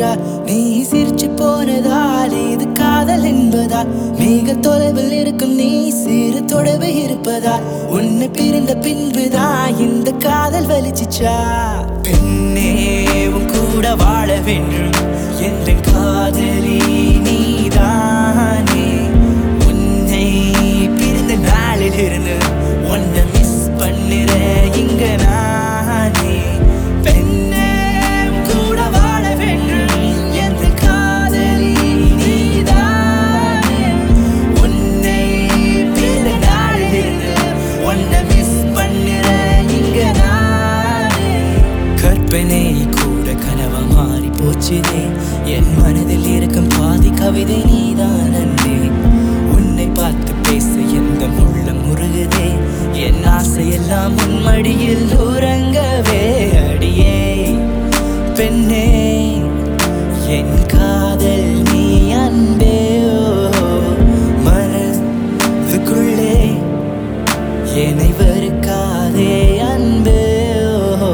என்றா நீ சிரிச்சு போனதால் இது காதல் என்பதா மிக தொலைவில் இருக்கும் நீ சிறு தொடர்பு இருப்பதா உன்னை பிரிந்த பின்புதான் இந்த காதல் வலிச்சிச்சா பெண்ணே உன் கூட வாழ வேண்டும் என்ற காதலி நீதானே உன்னை பிரிந்த நாளில் இருந்து உன்னை மிஸ் பண்ணுற இங்க நானே பெண்ணே உன் கூட வாழ வேண்டும் என்ற காதலி நீதானே உன்னை பிரிந்த நாளில் இருந்து உன்னை மிஸ் பண்ணுற இங்க நானே கற்பனை கூட கனவா மாறி போச்சுதே என் மனதில் இருக்கும் பாதி கவிதை நீதான் அன்றே உன்னை பார்த்து பேச எந்த உள்ளம் முருகுதே என் ஆசையெல்லாம் உன் மடியில் உறங்கவே அடியே பெண்ணே என் காதல் நீ அன்பே ஓ மனதுக்குள்ளே என்னை வெறுக்காதே அன்பே ஓ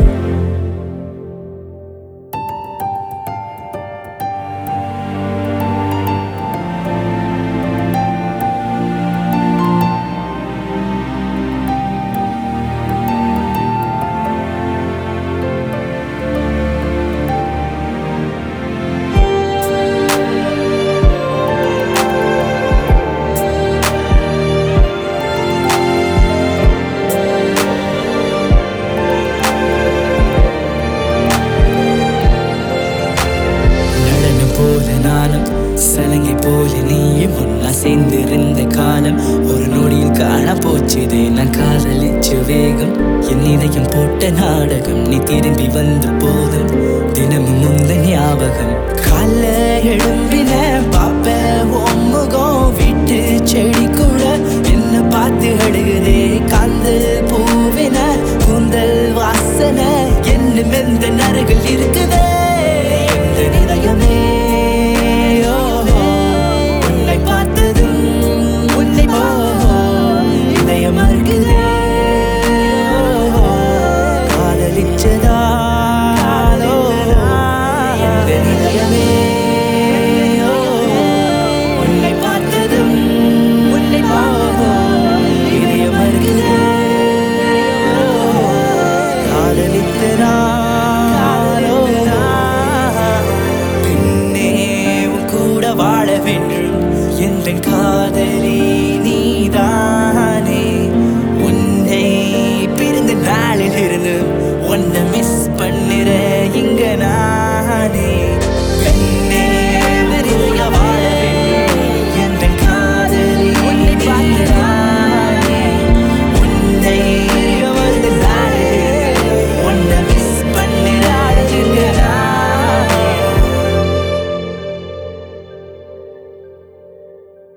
நடனம் போல நானும் சலங்கை போல நீயும் ஒன்னா சேர்ந்திருந்த காலம் ஒரு நொடியில் காண போச்சுதே நான் காதலிச்சு வேகம் என் இதயம் போட்ட நாடகம் நீ திரும்பி வந்த போதும் தினமும் முந்த ஞாபகம் கால எழும்பின பாப்ப உன் முகம் விட்டு செடி கூட என்ன பார்த்து அழுகுதே காந்தல் பூவின கூந்தல் வாசனை என்ன மெந்த நரகள் இருக்குதே